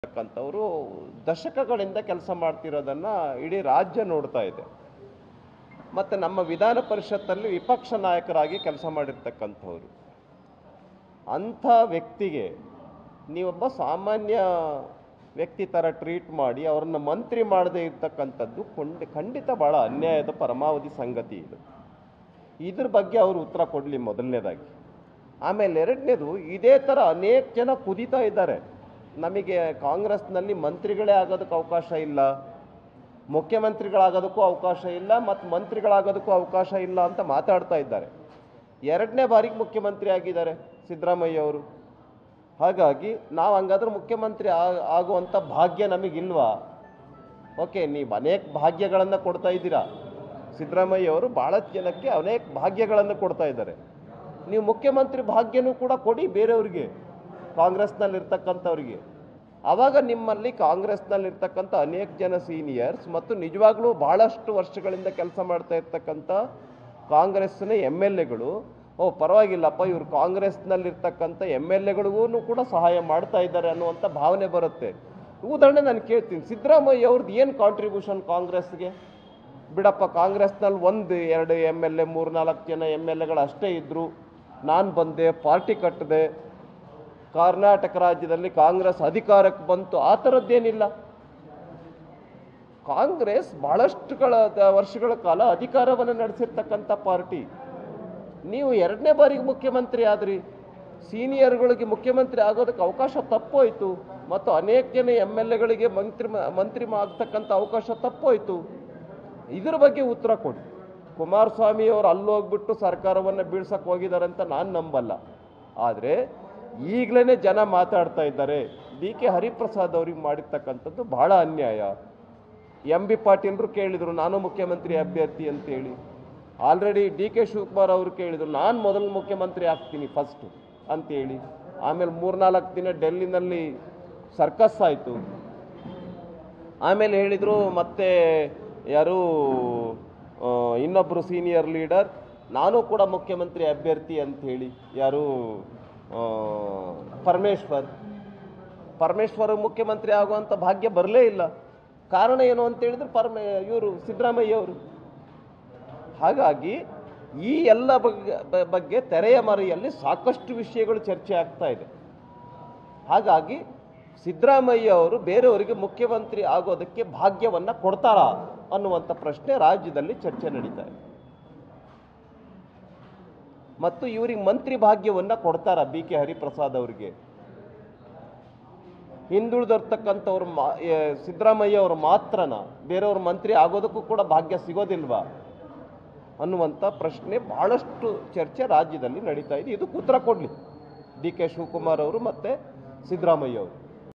ಅಂತಕ್ಕಂಥವ್ರು ದಶಕಗಳಿಂದ ಕೆಲಸ ಮಾಡ್ತಿರೋದನ್ನ ಇಡೀ ರಾಜ್ಯ ನೋಡ್ತಾ ಇದೆ ಮತ್ತು ನಮ್ಮ ವಿಧಾನ ಪರಿಷತ್ತಲ್ಲಿ ವಿಪಕ್ಷ ನಾಯಕರಾಗಿ ಕೆಲಸ ಮಾಡಿರ್ತಕ್ಕಂಥವ್ರು ಅಂಥ ವ್ಯಕ್ತಿಗೆ ನೀವೊಬ್ಬ ಸಾಮಾನ್ಯ ವ್ಯಕ್ತಿ ಥರ ಟ್ರೀಟ್ ಮಾಡಿ ಅವ್ರನ್ನ ಮಂತ್ರಿ ಮಾಡದೇ ಇರ್ತಕ್ಕಂಥದ್ದು ಕೊಂಡ್ ಖಂಡಿತ ಭಾಳ ಅನ್ಯಾಯದ ಪರಮಾವಧಿ ಸಂಗತಿ ಇದು ಇದ್ರ ಬಗ್ಗೆ ಅವರು ಉತ್ತರ ಕೊಡಲಿ ಮೊದಲನೇದಾಗಿ ಆಮೇಲೆ ಎರಡನೇದು ಇದೇ ಥರ ಅನೇಕ ಜನ ಕುದೀತಾ ಇದ್ದಾರೆ ನಮಗೆ ಕಾಂಗ್ರೆಸ್ನಲ್ಲಿ ಮಂತ್ರಿಗಳೇ ಆಗೋದಕ್ಕೆ ಅವಕಾಶ ಇಲ್ಲ ಮುಖ್ಯಮಂತ್ರಿಗಳಾಗೋದಕ್ಕೂ ಅವಕಾಶ ಇಲ್ಲ ಮತ್ತು ಮಂತ್ರಿಗಳಾಗೋದಕ್ಕೂ ಅವಕಾಶ ಇಲ್ಲ ಅಂತ ಮಾತಾಡ್ತಾ ಇದ್ದಾರೆ ಎರಡನೇ ಬಾರಿಗೆ ಮುಖ್ಯಮಂತ್ರಿ ಆಗಿದ್ದಾರೆ ಸಿದ್ದರಾಮಯ್ಯ ಅವರು ಹಾಗಾಗಿ ನಾವು ಹಂಗಾದ್ರೆ ಮುಖ್ಯಮಂತ್ರಿ ಆ- ಆಗುವಂಥ ಭಾಗ್ಯ ನಮಗಿಲ್ವಾ ಓಕೆ ನೀವು ಅನೇಕ ಭಾಗ್ಯಗಳನ್ನು ಕೊಡ್ತಾ ಇದ್ದೀರಾ ಸಿದ್ದರಾಮಯ್ಯ ಅವರು ಭಾಳಷ್ಟು ಜನಕ್ಕೆ ಅನೇಕ ಭಾಗ್ಯಗಳನ್ನು ಕೊಡ್ತಾ ಇದ್ದಾರೆ ನೀವು ಮುಖ್ಯಮಂತ್ರಿ ಭಾಗ್ಯನೂ ಕೂಡ ಕೊಡಿ ಬೇರೆಯವ್ರಿಗೆ ಕಾಂಗ್ರೆಸ್ನಲ್ಲಿರ್ತಕ್ಕಂಥವ್ರಿಗೆ ಆವಾಗ ನಿಮ್ಮಲ್ಲಿ ಕಾಂಗ್ರೆಸ್ನಲ್ಲಿರ್ತಕ್ಕಂಥ ಅನೇಕ ಜನ ಸೀನಿಯರ್ಸ್ ಮತ್ತು ನಿಜವಾಗ್ಲೂ ಭಾಳಷ್ಟು ವರ್ಷಗಳಿಂದ ಕೆಲಸ ಮಾಡ್ತಾ ಇರ್ತಕ್ಕಂಥ ಕಾಂಗ್ರೆಸ್ನ ಎಮ್ ಎಲ್ ಎಗಳು ಓ ಪರವಾಗಿಲ್ಲಪ್ಪ ಇವರು ಕಾಂಗ್ರೆಸ್ನಲ್ಲಿರ್ತಕ್ಕಂಥ ಎಮ್ ಎಲ್ ಎಗಳಿಗೂ ಕೂಡ ಸಹಾಯ ಮಾಡ್ತಾ ಇದ್ದಾರೆ ಅನ್ನುವಂಥ ಭಾವನೆ ಬರುತ್ತೆ ಉದಾಹರಣೆ ನಾನು ಕೇಳ್ತೀನಿ ಸಿದ್ದರಾಮಯ್ಯ ಅವ್ರದ್ದು ಏನು ಕಾಂಟ್ರಿಬ್ಯೂಷನ್ ಕಾಂಗ್ರೆಸ್ಗೆ ಬಿಡಪ್ಪ ಕಾಂಗ್ರೆಸ್ನಲ್ಲಿ ಒಂದು ಎರಡು ಎಮ್ ಎಲ್ ಎ ಮೂರು ನಾಲ್ಕು ಜನ ಎಮ್ ಎಲ್ ಎಗಳು ಅಷ್ಟೇ ಇದ್ದರು ನಾನು ಬಂದೆ ಪಾರ್ಟಿ ಕಟ್ಟಿದೆ ಕರ್ನಾಟಕ ರಾಜ್ಯದಲ್ಲಿ ಕಾಂಗ್ರೆಸ್ ಅಧಿಕಾರಕ್ಕೆ ಬಂತು ಆ ಥರದ್ದೇನಿಲ್ಲ ಕಾಂಗ್ರೆಸ್ ಬಹಳಷ್ಟುಗಳ ವರ್ಷಗಳ ಕಾಲ ಅಧಿಕಾರವನ್ನು ನಡೆಸಿರ್ತಕ್ಕಂಥ ಪಾರ್ಟಿ ನೀವು ಎರಡನೇ ಬಾರಿಗೆ ಮುಖ್ಯಮಂತ್ರಿ ಆದ್ರಿ ಸೀನಿಯರ್ಗಳಿಗೆ ಮುಖ್ಯಮಂತ್ರಿ ಆಗೋದಕ್ಕೆ ಅವಕಾಶ ತಪ್ಪೋಯ್ತು ಮತ್ತು ಅನೇಕ ಜನ ಎಮ್ ಎಲ್ ಎಗಳಿಗೆ ಮಂತ್ರಿ ಮಂತ್ರಿ ಆಗ್ತಕ್ಕಂಥ ಅವಕಾಶ ತಪ್ಪೋಯ್ತು ಇದ್ರ ಬಗ್ಗೆ ಉತ್ತರ ಕೊಡಿ ಕುಮಾರಸ್ವಾಮಿ ಅವರು ಅಲ್ಲೋಗ್ಬಿಟ್ಟು ಸರ್ಕಾರವನ್ನು ಬೀಳ್ಸಕ್ಕೆ ಹೋಗಿದ್ದಾರೆ ಅಂತ ನಾನು ನಂಬಲ್ಲ ಆದರೆ ಈಗಲೇ ಜನ ಮಾತಾಡ್ತಾ ಇದ್ದಾರೆ ಡಿ ಕೆ ಹರಿಪ್ರಸಾದ್ ಅವ್ರಿಗೆ ಮಾಡಿರ್ತಕ್ಕಂಥದ್ದು ಬಹಳ ಅನ್ಯಾಯ ಎಂ ಬಿ ಪಾಟೀಲ್ರು ಕೇಳಿದರು ನಾನು ಮುಖ್ಯಮಂತ್ರಿ ಅಭ್ಯರ್ಥಿ ಅಂತೇಳಿ ಆಲ್ರೆಡಿ ಡಿ ಕೆ ಶಿವಕುಮಾರ್ ಅವರು ಕೇಳಿದರು ನಾನು ಮೊದಲು ಮುಖ್ಯಮಂತ್ರಿ ಆಗ್ತೀನಿ ಫಸ್ಟು ಅಂತೇಳಿ ಆಮೇಲೆ ಮೂರ್ನಾಲ್ಕು ದಿನ ಡೆಲ್ಲಿನಲ್ಲಿ ಸರ್ಕಸ್ ಆಯಿತು ಆಮೇಲೆ ಹೇಳಿದರು ಮತ್ತೆ ಯಾರು ಆ, ಇನ್ನೊಬ್ಬರು ಸೀನಿಯರ್ ಲೀಡರ್ ನಾನು ಕೂಡ ಮುಖ್ಯಮಂತ್ರಿ ಅಭ್ಯರ್ಥಿ ಅಂತ ಹೇಳಿ ಯಾರು ಆ, ಪರಮೇಶ್ವರ್ ಪರಮೇಶ್ವರ ಮುಖ್ಯಮಂತ್ರಿ ಆಗುವಂಥ ಭಾಗ್ಯ ಬರಲೇ ಇಲ್ಲ ಕಾರಣ ಏನು ಅಂತ ಹೇಳಿದ್ರೆ ಪರಮೇ ಇವರು ಸಿದ್ದರಾಮಯ್ಯ ಅವರು ಹಾಗಾಗಿ ಈ ಎಲ್ಲ ಬಗ್ಗೆ ಬ- ಬಗ್ಗೆ ತೆರೆಯ ಮರೆಯಲ್ಲಿ ಸಾಕಷ್ಟು ವಿಷಯಗಳು ಚರ್ಚೆ ಆಗ್ತಾ ಇದೆ ಹಾಗಾಗಿ ಸಿದ್ದರಾಮಯ್ಯ ಅವರು ಬೇರೆಯವರಿಗೆ ಮುಖ್ಯಮಂತ್ರಿ ಆಗೋದಕ್ಕೆ ಭಾಗ್ಯವನ್ನ ಕೊಡ್ತಾರಾ ಅನ್ನುವಂಥ ಪ್ರಶ್ನೆ ರಾಜ್ಯದಲ್ಲಿ ಚರ್ಚೆ ನಡೀತಾ ಇದೆ ಮತ್ತು ಇವರಿಗೆ ಮಂತ್ರಿ ಭಾಗ್ಯವನ್ನ ಕೊಡ್ತಾರಾ ಬಿ ಕೆ ಹರಿಪ್ರಸಾದ್ ಅವರಿಗೆ ಹಿಂದುಳಿದಿರ್ತಕ್ಕಂಥವ್ರು ಮಾ ಏ, ಸಿದ್ದರಾಮಯ್ಯ ಅವರು ಮಾತ್ರನ ಬೇರೆಯವ್ರ ಮಂತ್ರಿ ಆಗೋದಕ್ಕೂ ಕೂಡ ಭಾಗ್ಯ ಸಿಗೋದಿಲ್ವಾ ಅನ್ನುವಂಥ ಪ್ರಶ್ನೆ ಬಹಳಷ್ಟು ಚರ್ಚೆ ರಾಜ್ಯದಲ್ಲಿ ನಡೀತಾ ಇದೆ ಇದಕ್ಕೆ ಉತ್ತರ ಕೊಡಲಿ ಡಿ ಕೆ ಶಿವಕುಮಾರ್ ಅವರು ಮತ್ತು ಸಿದ್ದರಾಮಯ್ಯ ಅವರು